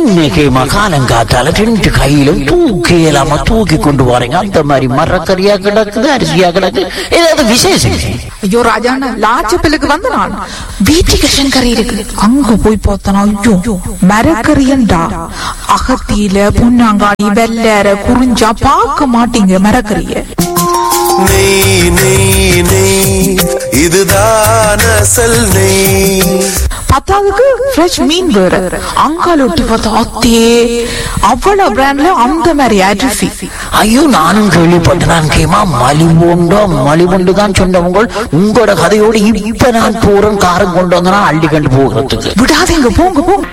இன்னைக்கு மகாலங்காத்தால ரெண்டு கையிலும் தூக்கி இல்லாம தூக்கி கொண்டு வரீங்க அந்த மாதிரி மரக்கறியா கிடக்குது அரிசியா கிடக்கு ஏதாவது விசேஷம் ஐயோ ராஜாண்ணா லாச்சப்பிலுக்கு வந்த நான் வீட்டுக்கு கறி இருக்கு அங்க போய் பார்த்தனா ஐயோ மரக்கறியண்டா அகத்தியில பொன்னாங்காடி வெள்ளற குறிஞ்சா பார்க்க மாட்டீங்க மரக்கறிய நெய் நெய் நெய் இதுதான் அசல் நெய் பத்தாவதுக்கு ஃப்ரெஷ் மீன் வேற அங்கால ஒட்டி பார்த்தா அத்தே அவ்வளவு பிராண்ட்ல அந்த மாதிரி அரிசி ஐயோ நானும் கேள்விப்பட்டேன் கேமா மலிவுண்டோ மலிவுண்டு தான் சொன்னவங்க உங்களோட கதையோடு இப்ப நான் போறேன் காரம் கொண்டு வந்தனா அள்ளி கண்டு போகிறதுக்கு விடாதீங்க போங்க போங்க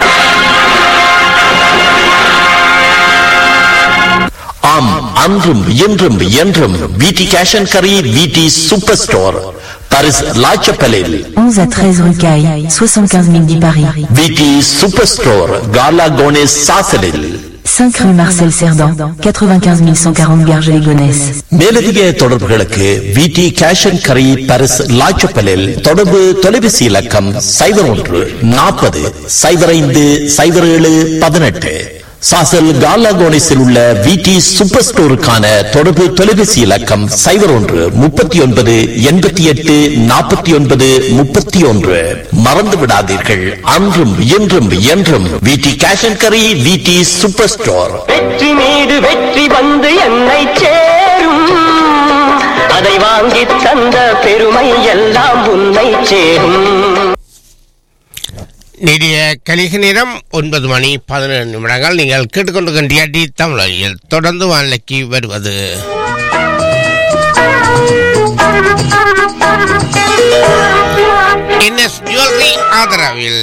ஆம் அன்றும் இன்றும் என்றும் விடி கேஷ் அண்ட் கரி விடி சூப்பர் ஸ்டோர் பாரிஸ் லாச்சப்பலில் 11 à 13 rue Caille, 75 000 10 Paris. விடி சூப்பர் ஸ்டோர் காலா கோனேஸ் சாசலில் 5 rue Marcel Cerdan, 95 140 Garges-les-Gonesse. மேலதிக தொடர்புகளுக்கு விடி கேஷ் அண்ட் கரி பாரிஸ் லாச்சப்பலில் தொடர்பு தொலைபேசி இலக்கம் சைபர் ஒன்று நாற்பது சைபர் ஐந்து சைபர் ஏழு பதினெட்டு சாசல் காலா கோனேஸில் உள்ள விடி சூப்பர் ஸ்டோருக்கான தொடர்பு தொலைபேசி இலக்கம் சைபர் ஒன்று முப்பத்தி ஒன்பது எண்பத்தி எட்டு நாற்பத்தி ஒன்பது முப்பத்தி ஒன்று மறந்து விடாதீர்கள் அன்றும் இன்றும் என்றும் விடி கேஷ் அண்ட் கரி விடி சூப்பர் ஸ்டோர் வெற்றி மீது வெற்றி வந்து என்னை சேரும் அதை வாங்கி தந்த பெருமை எல்லாம் உன்னை சேரும் நிதிய கலிக நேரம் ஒன்பது மணி பதினேழு நிமிடங்கள் நீங்கள் கேட்டுக்கொண்டிருக்கின்ற டி தமிழில் தொடர்ந்து வானிலைக்கு வருவது என்எஸ் ஜுவல்லரி ஆதரவில்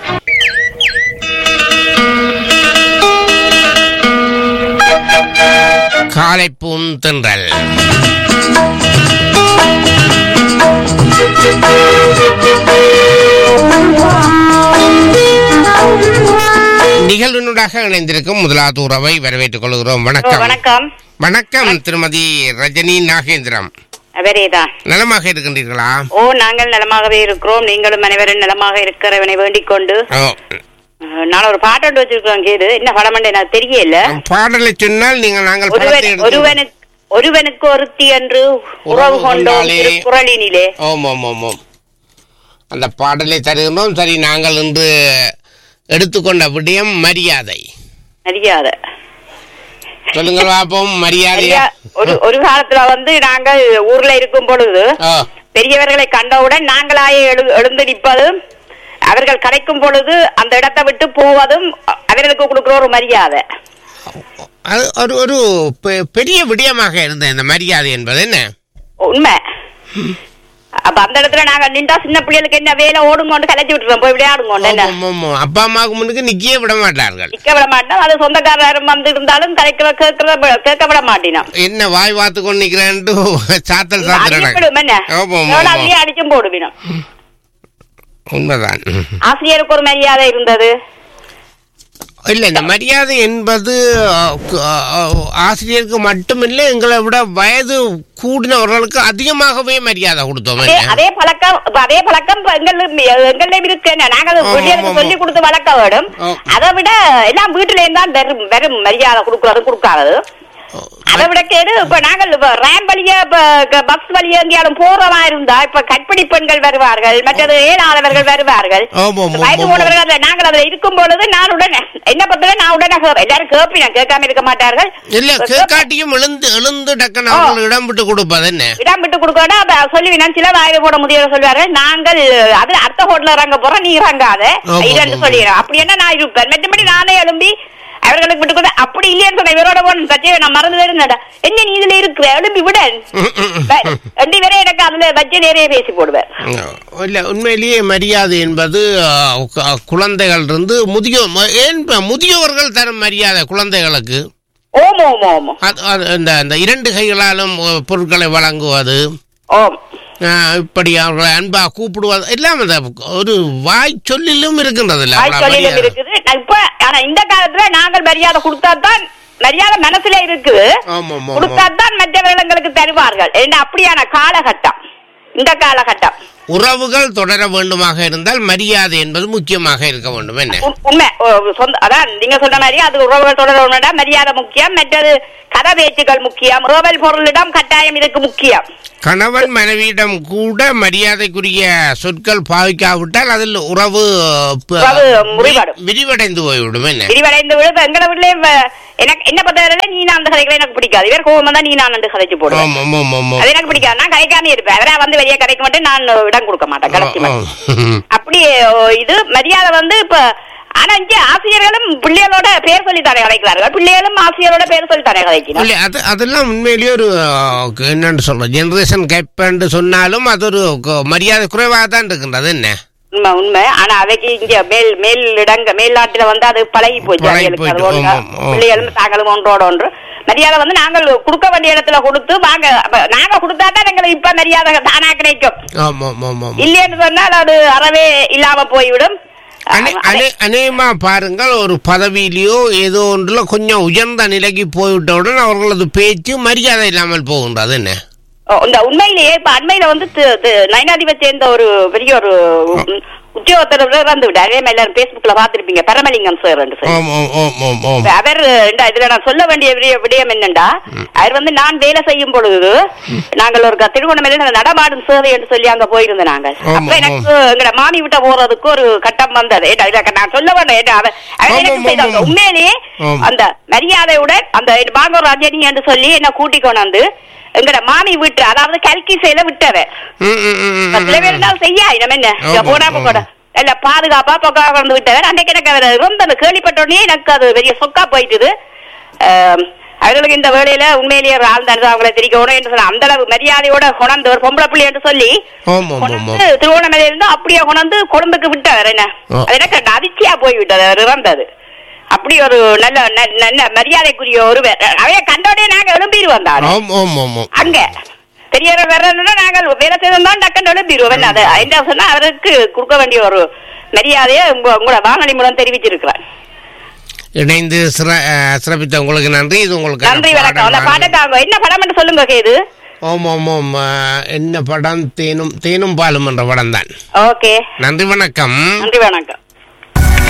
காலை பூந்தென்றல் நிகழ்வினூடாக இணைந்திருக்கும் முதலாவது உறவை வரவேற்றுக் கொள்கிறோம் ஓ, வணக்கம் வணக்கம் வணக்கம் திருமதி ரஜினி நாகேந்திரம் அவரேதான் நலமாக இருக்கின்றீர்களா ஓ நாங்கள் நலமாகவே இருக்கிறோம் நீங்களும் அனைவரும் நலமாக இருக்கிறவனை வேண்டிக் கொண்டு ஓ, அஹ், நான் ஒரு பாட்டு வச்சிருக்கோம் கேது என்ன படமண்டே எனக்கு தெரியல பாடலை சொன்னால் நீங்கள் நாங்கள் படத்தை ஒருவன் எடுத்து- ஒருவனுக்கு ஒருவனுக்கு ஒருத்தி என்று உறவு கொண்டோம் கொண்டாலே. திருக்குறளினிலே ஓம் ஓம் ஓம் ஓம் அந்த பாடலை தருகிறோம் சரி நாங்கள் இன்று எடுத்துக்கொண்ட விடயம் மரியாதை அறியாத சொல்லுங்கள் பார்ப்போம் மரியாதையா சரியா? ஒரு ஒரு காலத்துல வந்து நாங்கள் ஊர்ல இருக்கும் பொழுது ஓ, பெரியவர்களை கண்டவுடன் நாங்களாயே எழு எழுந்து நிற்பதும் அவர்கள் கலைக்கும் பொழுது அந்த இடத்தை விட்டு போவதும் அ- அவர்களுக்கு கொடுக்கிற ஒரு மரியாதை அது ஒரு ஒரு பெ- பெரிய விடயமாக இருந்த இந்த மரியாதை என்பது என்ன உண்மை அப்ப அந்த இடத்துல நாங்க நின்றா சின்ன பிள்ளைகளுக்கு என்ன வேலை ஓடுங்கொண்டு கலைச்சி விட்டுருவோம் போய் விளையாடுங்கொண்டு என்ன ஆமாம், ஆமாம். அப்பா அம்மாவுக்கு முன்னுக்கு நிக்கவே விட மாட்டார்கள் நிக்க விட மாட்டோம் அது சொந்தக்காரரும் வந்து இருந்தாலும் கலைக்க கேட்கற கேட்க விட மாட்டினோம் என்ன வாய் வாத்து கொண்டு நிக்கிறேன்ட்டு சாத்தல் அடிச்சுடும் சாத்திரம் என்ன ஆமாம், எவ்வளவு ஆமாம். அதுலயே அடிச்சும் போடுவினோம் உண்மைதான் ஆசிரியருக்கு ஒரு மரியாதை இருந்தது இல்ல இந்த மரியாதை என்பது அஹ், கு- அஹ், ஆசிரியருக்கு மட்டுமில்லை எங்களை விட வயது கூடினவர்களுக்கு அதிகமாகவே மரியாதை கொடுத்தோம் அதே என்ன? அதே பழக்கம் இப்ப அதே பழக்கம் இப்ப எங்களும் எங்களையும் இருக்கு என்ன நாங்க அதை ஆமா, பிள்ளைகளுக்கு ஆமா. சொல்லி கொடுத்து வளர்க்க வேண்டும் ஆ. அதை விட எல்லாம் வீட்டுல இருந்தா வெறும் வெறும் மரியாதை கொடுக்கறது கொடுக்காதது அதை விட கேடு இப்ப நாங்கள் இப்ப ரேம் வழியா இப்ப க- பஸ் வழியா எங்கேயாலும் போறதா இருந்தா இப்ப கற்பிணி பெண்கள் வருவார்கள் மற்றது ஏழாதவர்கள் வருவார்கள் ஆமா, ஆமா, வயது ஆமா. போனவர்கள் அதுல நாங்கள் அதுல இருக்கும் பொழுது நான் உடனே என்ன பண்றது நான் உடனே கே- எல்லாரும் கேப்பினா கேட்காம இருக்க மாட்டார்கள் இல்ல கேட்காட்டியும் எழுந்து எழுந்து டக்குன்னு அவர்கள் இடம் விட்டு கொடுப்பது என்ன இடம் விட்டு கொடுக்கணும் அப்ப சொல்லுவீங்க சில வாயில போட முடியாது சொல்வார்கள் நாங்கள் அது அடுத்த ஹோட்டல்ல இறங்க போறோம் நீ இறங்காத ஆமா, இரண்டு ஆமா. சொல்லிடுறோம் அப்படி என்ன நான் இருப்பேன் மற்றபடி நானே எழும்பி அவர்களுக்கு விட்டு கொடுத்து அப்படி இல்லைன்னு சொன்ன இவரோட போன சத்தியை நான் மறந்து இருந்தேன் என்ன நீ இதுல இருக்கிற எழும்பி விட ரெண்டு பேரும் எனக்கு அதுல வச்சு நிறைய பேசி போடுவேன் இல்ல உண்மையிலேயே மரியாதை என்பது அஹ், கு- குழந்தைகள் இருந்து முதியோர் ம- ஏன் இப்ப முதியோர்கள் தரும் மரியாதை குழந்தைகளுக்கு ஓம் ஓம் ஓம் அது- அது இந்த இந்த இரண்டு கைகளாலும் அஹ், பொருட்களை வழங்குவது ஓம் அஹ், இப்படி அவர்களை அன்பா கூப்பிடுவது எல்லாம் அந்த ஒரு வாய் சொல்லிலும் இருக்கின்றது இல்ல வாய் அவ்வளவு சொல்லிலும் மரியாதை. இருக்குது நான் இப்ப ஆனா இந்த காலத்துல நாங்கள் மரியாதை கொடுத்தா தான் மரியாதை மனசுல இருக்குது ஆமா, ஆமா, ஆமா. கொடுத்தாதான் மற்றவர்கள் எங்களுக்கு தருவார்கள் ஏன்னா அப்படியான காலகட்டம் இந்த காலகட்டம் உறவுகள் தொடர வேண்டுமாக இருந்தால் மரியாதை என்பது முக்கியமாக இருக்க வேண்டும் என்ன உண்- உண்மை ஓ, சொந்த அதான் நீங்க சொன்ன மாதிரி அது உறவுகள் தொடர மரியாதை முக்கியம் மற்றது கதை பேச்சுக்கள் முக்கியம் ரோவல் பொருளிடம் கட்டாயம் இதுக்கு முக்கியம் கணவன் மனைவியிடம் கூட மரியாதைக்குரிய சொற்கள் பாவிக்காவிட்டால் அதில் உறவு ப- உறவு முறிவடும். விரிவடைந்து போய்விடும் என்ன விரிவடைந்து விழுது எங்களை வீட்டுல எனக்கு என்ன பத்திரிக்கை நீ நான் அந்த கதைகளை எனக்கு பிடிக்காது இவர் கோவம் தான் நீ நான் அந்த கதைச்சு போடுவேன் ஆமா ஆமா ஆமா ஆமா அது எனக்கு பிடிக்காது நான் கதைக்காம இருப்பேன் அவரா வந்து வெளியே கதைக்க மாட்டேன் நான் இடம் கொடுக்க மாட்டேன் கடைசி மட்டும். அப்படி ஓ, இது மரியாதை வந்து இப்ப ஆனா இங்க ஆசிரியர்களும் பிள்ளைகளோட பேர் சொல்லி தானே கதைக்கிறார்கள் பிள்ளைகளும் ஆசிரியரோட பேர் சொல்லி தானே கதைக்கிறார் இல்லை அது அதெல்லாம் உண்மையிலேயே ஒரு அஹ், என்னன்னு சொல்றோம் ஜெனரேஷன் கேப் என்று சொன்னாலும் அது ஒரு க- மரியாதை குறைவாக தான் இருக்கின்றது என்ன உண்மை உண்மை ஆனா அவைக்கு இங்க மேல் மேல் இடங்க மேல்நாட்டுல வந்து அது பழகி போச்சு பழகி அவைகளுக்கு அது போயிட்டு, ஒன்றா. ஆமாம், ஆமாம். பிள்ளைகளும் தாங்களும் ஒன்றோட ஒன்று மரியாதை வந்து நாங்கள் கொடுக்க வேண்டிய இடத்துல கொடுத்து வாங்க அப்ப நாங்க கொடுத்தா தான் எங்களுக்கு இப்ப மரியாதை தானா கிடைக்கும் ஆமா ஆமா ஆமா ஆமா. இல்லைன்னு சொன்னால் அது அறவே இல்லாம போய்விடும் அனே- அஹ் அனே- அநேகமா பாருங்கள் ஒரு பதவியிலேயோ ஏதோ ஒன்றுல கொஞ்சம் உயர்ந்த நிலைக்கு போய்விட்டவுடன் அவர்களது பேச்சு மரியாதை இல்லாமல் போகின்றது என்ன ஓ, இந்த உண்மையிலேயே இப்ப அண்மையில வந்து தி- தி- நயனாதிபை சேர்ந்த ஒரு பெரிய ஒரு உம், உத்தியோகத்தர் இறந்து விட்டார் அதே மாதிரி எல்லாரும் பேஸ்புக்ல பாத்திருப்பீங்க பரமலிங்கம் சார் என்று சொல்லி ஓம் ஓம் ஓம் ஓம் ஓம் இப்ப அவர் இந்த இதுல நான் சொல்ல வேண்டிய விடய- விடயம் என்னண்டா அவர் வந்து நான் வேலை செய்யும் பொழுது நாங்கள் ஒரு க- திருவண்ணாமலையில நடமாடும் சேவை என்று சொல்லி அங்க போயிருந்தோம் நாங்கள் ஆமா, அப்ப எனக்கு எங்கட மாமி விட்ட போறதுக்கு ஒரு கட்டம் வந்தது ஏட்டா, இதை நான் சொல்ல வேண்டாம் ஏட்டா, அவர் அவர் ஆமா, எனக்கு ஆமா, செய்தாங்க. ஆமா. உண்மையிலேயே ஆமா. அந்த மரியாதையுடன் அந்த பாங்கூர் ரஜினி என்று சொல்லி என்ன கூட்டி கொண்டாந்து எங்கட மாமி விட்டு அதாவது கல்கி செய்த விட்டவர் ம், ம், ம், ம், இப்ப சில பேர் ம். இருந்தாலும் செய்யா நம்ம என்ன இங்க ஆமா, போனா ஆமா. போட இல்ல பாதுகாப்பா பொக்கா கொண்டு விட்டவர் அன்னைக்கு எனக்கு அவர் இருந்த கேள்விப்பட்ட உடனே எனக்கு அது பெரிய சொக்கா போயிட்டுது ஆம், அவர்களுக்கு இந்த வேலையில உண்மையிலேயே ஒரு ஆள் தான் அவங்களை திரிக்கணும் என்று சொன்ன அந்த அளவு மரியாதையோட கொணர்ந்து ஒரு பொம்பளை பிள்ளை என்று சொல்லி ஆமா ஆமா ஆமா கொணர்ந்து திருவண்ணாமலையில இருந்து அப்படியே கொண்டு கொழும்புக்கு விட்டவர் என்ன ஆ. அது எனக்கு அதிர்ச்சியா போய் விட்டது அவர் இறந்தது அப்படி ஒரு நல்ல ந- நல்ல மரியாதைக்குரிய ஒரு அவைய கண்டோடனே நாங்க எழும்பிடுவோம் தான் ஆம் ஆம் ஆம் ஆம். அங்க பெரியவர் வரணும்னா நாங்கள் வேலை செய்தோம் டக்குன்னு எழுப்பிடுவோம் என்ன அது என்ன சொன்னா அவருக்கு கொடுக்க வேண்டிய ஒரு மரியாதையை உங்க- உங்களோட வானொலி மூலம் தெரிவிச்சிருக்கிறேன் இணைந்து சிற- அஹ், சிறப்பித்த உங்களுக்கு நன்றி இது உங்களுக்கு நன்றி வணக்கம் அந்த பாட்டை தாங்க என்ன படம் என்று சொல்லுங்க கேது ஓம் ஓம் ஓம் அஹ், என்ன படம் தேனும் தேனும் பாலும் என்ற படம் தான் ஓகே நன்றி வணக்கம் நன்றி வணக்கம்